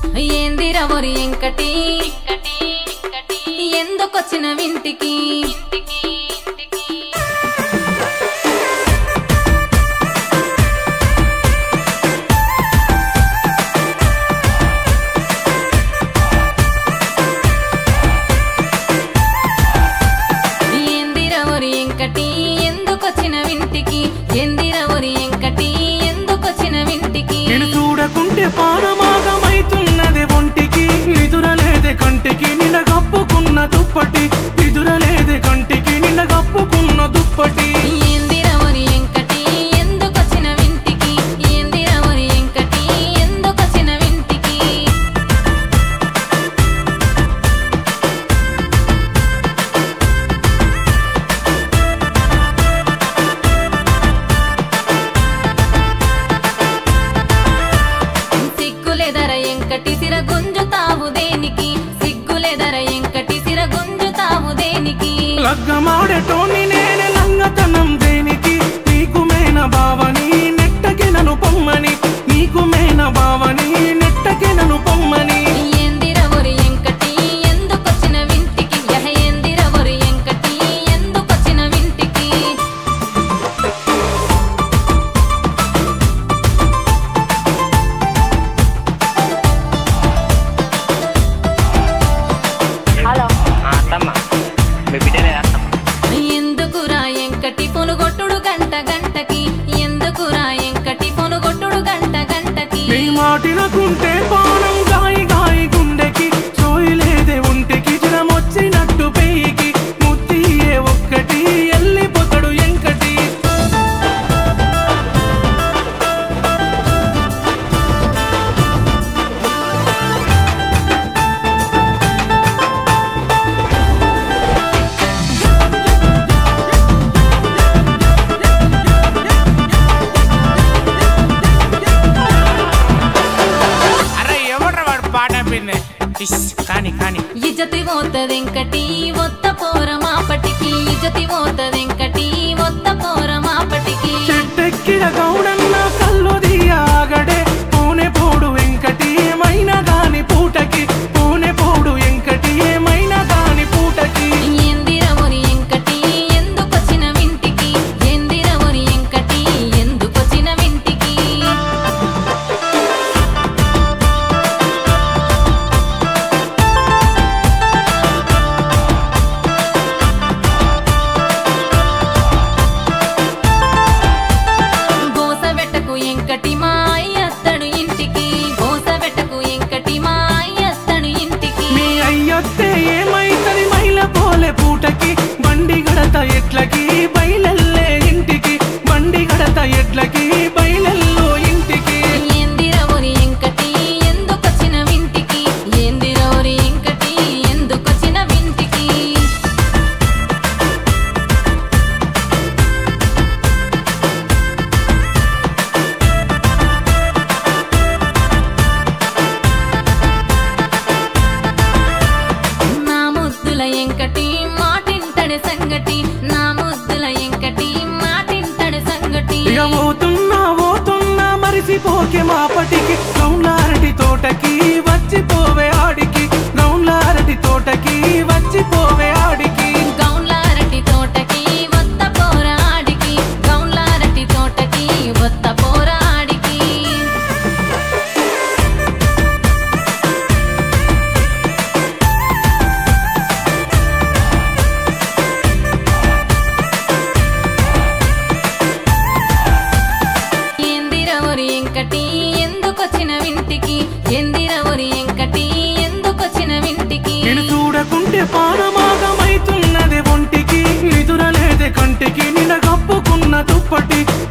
ఏందిరా ఒరి ఎంకటి ఎందుకొచ్చిన వింటికి ఏందిరా ఒరి ఎంకటి ఎందుకొచ్చిన వింటికి ఏందిరా ఒరి ఎంకటి ఎందుకొచ్చిన వింటికి నేను చూడకుంటే పానమాగమైతున్నది ఒంటికి నిదురలేదే కంటికి నిన్న కప్పుకున్న దుప్పటి నిదురలేదే కంటికి నిన్న కప్పుకున్న దుప్పటి ఏందిరా ఒరి ఎంకటి ఎందుకొచ్చిన వింటికి ఏందిరా ఒరి ఎంకటి ఎందుకొచ్చిన వింటికి సిగ్గులేదర ఎంకటి సిర గుంజుతావు దేనికి సిగ్గులేదర ఎంకటి సిర గుంజుతావు దేనికి లగ్గమాడటోని నేనే లంగతనం దేనికి నీకు మేన బావని నెట్టకి నన్ను పొమ్మని నీకు మేన బావని నెట్టకి నన్ను పొమ్మని ఏందిర ఒరి ఎంకటి ఎందుకొచ్చిన వింటికి యహ ఏందిర ఒరి ఎంకటి ఎందుకొచ్చిన వింటికి హలో ఆ, అత్తమ్మ మీ బిడ్డలే అత్తమ్మ ఎందుకురా ఎంకటి పొనుగొట్టుడు గంట గంటకి ఎందుకురా ఎంకటి పొనుగొట్టుడు గంట గంటకి నీ మాటినకుంటే పానం గాయి గాయి గుండెకి చోయిలేదే ఒంటికి జ్వరమొచ్చినట్టు పెయ్యికి ముత్తియే ఒక్కటి ఎల్లిపోతాడు ఎంకటి అరే ఎవడ్రా వాడు పాట పిండి ఇస్, కాని కాని ఇజతి పోతదెంకటి ఒత్త పోర మాపటికి ఇజతి పోతదెంకటి ఒత్త పోర మాపటికి చెట్టెక్కిన గౌడన్న కళ్ళు దియాగడే పూనె పోడు వెంకటి ఏమైనా గాని పూటకి పూనె పోడు వెంకటి ఏమైనా గాని పూటకి ఏందిర ఒరి ఎంకటి ఎందుకొచ్చిన వింటికి ఏందిర ఒరి ఎంకటి ఎందుకొచ్చిన వింటికి గోస వెట్టకు ఎంకటి మా అయ్యత్తడు ఇంటికి గోస వెట్టకు ఎంకటి మా అయ్యత్తడు ఇంటికి మీ అయ్యొత్తే ఏమైతది మైల పోలే పూటకి బండి గడత ఎట్లకి బయలెల్లే ఇంటికి బండి గడత ఎట్లకి బయలెల్లో ఇంటికి ఏందిర ఒరి ఎంకటి ఎందుకొచ్చిన వింటికి ఏందిర ఒరి ఎంకటి ఎందుకొచ్చిన వింటికి నా ముద్దుల ఎంకటి మాటింటడి సంగటి నా ముద్దుల ఎంకటి మాటింటడి సంగటి ఇక పోతున్నా పోతున్నా మరిసిపోకే మాపటికి గౌన్లారటి తోటకి వచ్చిపోవే ఆడికి గౌన్లారటి తోటకి వచ్చిపోవే ఆడికి గౌన్లారటి తోటకి వత్త పోరాడికి గౌన్లారటి తోటకి వత్త పోరాడికి ఏందిర ఒరి ఎంకటి ఎందుకొచ్చిన వింటికి ఏందిర ఒరి ఎంకటి ఎందుకొచ్చిన వింటికి నేను చూడకుంటే పానమాగమైతున్నది ఒంటికి నిదురలేదే కంటికి నిన్న కప్పుకున్న దుప్పటి